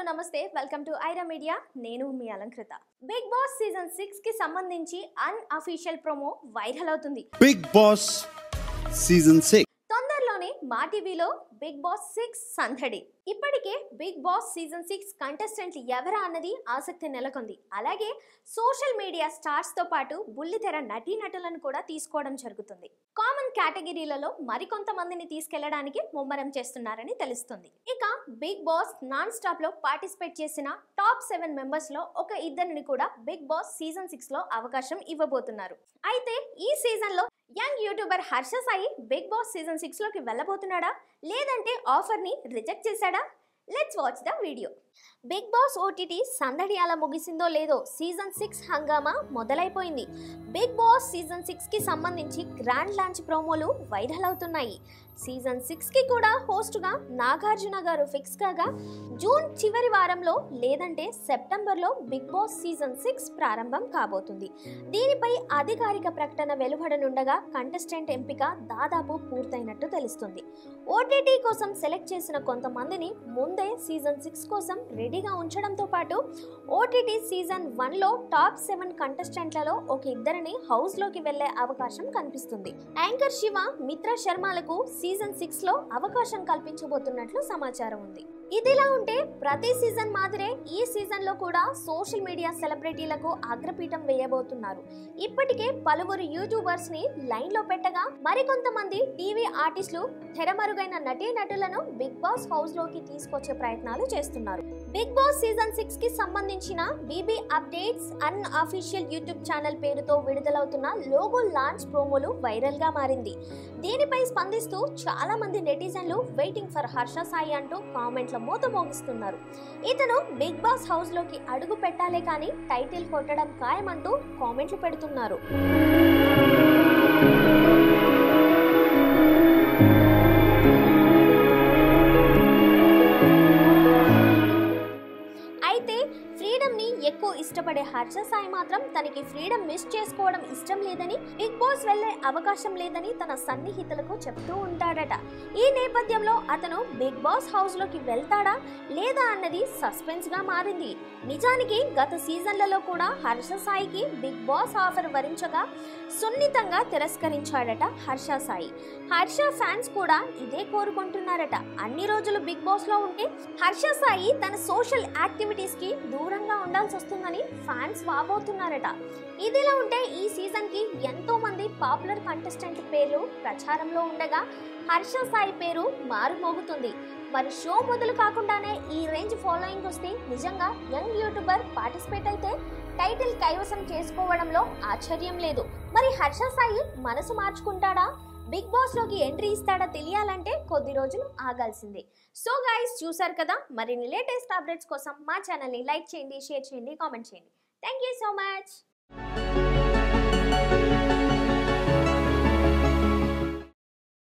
నమస్తే welcome to Aira media నేను మీ Alankrita big boss season six కి సంబంధించి అన్అఫీషియల్ ప్రోమో వైరల్ అవుతుంది Big Boss Season 6. తొందరలోనే మా టీవీలో బిగ్ బాస్ సిక్స్ సందడి ఇప్పటికే బిగ్ బాస్ సీజన్ సిక్స్ కంటెస్టెంట్లు ఎవరా అన్నది ఆసక్తి నెలకొంది అలాగే సోషల్ మీడియా స్టార్స్ తో పాటు బుల్లితెర నటీనటులను కూడా తీసుకోవడం జరుగుతుంది కామన్ కేటగిరీలలో మరికొంతమందిని తీసుకెళ్లడానికి ముమ్మరం చేస్తున్నారని తెలుస్తుంది ఇక బిగ్ బాస్ నాన్ స్టాప్ లో పార్టిసిపేట్ చేసిన టాప్ సెవెన్ మెంబర్స్ లో ఒక ఇద్దరిని కూడా బిగ్ బాస్ సీజన్ సిక్స్ లో అవకాశం ఇవ్వబోతున్నారు అయితే ఈ సీజన్ లో young YouTuber Harsha Sai big boss season six లోకి వెళ్ళబోతున్నాడా లేదంటే ఆఫర్ ని రిజెక్ట్ చేశాడా let's watch the video big boss OTT సందడి అలా ముగిసిందో లేదో సీజన్ సిక్స్ హంగామా మొదలైపోయింది బిగ్ బాస్ సీజన్ సిక్స్ కి సంబంధించి గ్రాండ్ లాంచ్ ప్రోమోలు వైరల్ అవుతున్నాయి సీజన్ సిక్స్ కి కూడా హోస్ట్గా నాగార్జున గారు ఫిక్స్ కాగా జూన్ చివరి వారంలో లేదంటే సెప్టెంబర్లో బిగ్ బాస్ సీజన్ సిక్స్ ప్రారంభం కాబోతుంది దీనిపై అధికారిక ప్రకటన వెలువడనుండగా కంటెస్టెంట్ ఎంపిక దాదాపు పూర్తయినట్టు తెలుస్తుంది ఓటీటీ కోసం సెలెక్ట్ చేసిన కొంతమందిని ముందే సీజన్ సిక్స్ కోసం రెడీగా ఉంచడంతో పాటు ఓటీటీ సీజన్ వన్లో టాప్ సెవెన్ కంటెస్టెంట్లలో ఒక ఇద్దరిని హౌస్లోకి వెళ్లే అవకాశం కనిపిస్తుంది యాంకర్ శివ మిత్ర శర్మలకు సీజన్ సిక్స్ లో అవకాశం కల్పించబోతున్నట్లు సమాచారం ఉంది ఇదిలా ఉంటే ప్రతి సీజన్ మాదిరే ఈ సీజన్ లో కూడా సోషల్ మీడియా సెలబ్రిటీలకు అగ్రపీఠం వేయబోతున్నారు ఇప్పటికే పలువురు యూట్యూబర్స్ ని లైన్ లో పెట్టగా మరికొంతమంది టీవీ ఆర్టిస్టులు తెరమరుగైన నటీనటులను బిగ్ బాస్ హౌస్ లోకి తీసుకొచ్చే ప్రయత్నాలు చేస్తున్నారు బిగ్ బాస్ సీజన్ సిక్స్ కి సంబంధించిన BB updates unofficial YouTube channel పేరుతో విడుదలవుతున్న లోగో లాంచ్ ప్రోమోలు వైరల్ గా మారింది దీనిపై స్పందిస్తూ చాలా మంది నెటిజన్లు వెయిటింగ్ ఫర్ హర్ష సాయి అంటూ కామెంట్ల మూత మోగిస్తున్నారు ఇతను బిగ్ బాస్ హౌస్ లోకి అడుగు పెట్టాలే కానీ టైటిల్ కొట్టడం ఖాయమంటూ కామెంట్లు పెడుతున్నారు అయితే ఫ్రీడమ్ ని ఎక్కువ ఇష్టపడే హర్ష సాయి మాత్రం తనకి ఫ్రీడమ్ మిస్ చేసుకోవడం ఇష్టం లేదని బిగ్ బాస్ వెళ్లే అవకాశం లేదని తన సన్నిహితులకు చెప్తూ ఉంటాడట ఈ నేపథ్యంలో అతను బిగ్ బాస్ హౌస్ లోకి వెళ్తాడా లేదా అన్నది సస్పెన్స్ గా మారింది నిజానికి గత సీజన్లలో కూడా హర్ష సాయికి బిగ్ బాస్ ఆఫర్ వరించగా సున్నితంగా తిరస్కరించాడట హర్ష సాయి హర్ష ఫ్యాన్స్ కూడా ఇదే కోరుకుంటున్నారట అన్ని రోజులు బిగ్ బాస్ లో ఉంటే హర్ష సాయి తన సోషల్ యాక్టివిటీస్ కి దూరంగా ఉండాల్సి వస్తుందని ఫ్యాన్స్ వాబోతున్నారట ఇదిలా ఉంటే ఈ సీజన్ కి ఎంతో మంది పాపులర్ కంటెస్టెంట్ పేర్లు ప్రచారంలో ఉండగా హర్ష సాయి పేరు మారుమోగుతుంది మరి షో మొదలు కాకుండానే ఈ రేంజ్ ఫాలోయింగ్ వస్తే నిజంగా యంగ్ యూట్యూబర్ పార్టిసిపేట్ అయితే టైటిల్ కైవసం చేసుకోవడంలో ఆశ్చర్యం లేదు మరి హర్ష సాయి మనసు మార్చుకుంటాడా బిగ్ బాస్ లోకి ఎంట్రీ ఇస్తాడా తెలియాలంటే కొద్ది రోజులు ఆగాల్సిందే సో గైస్ చూసారు కదా మరిన్ని లేటెస్ట్ అప్డేట్స్ కోసం మా ఛానల్ని లైక్ చేయండి షేర్ చేయండి కామెంట్ చేయండి థ్యాంక్ యూ సో మచ్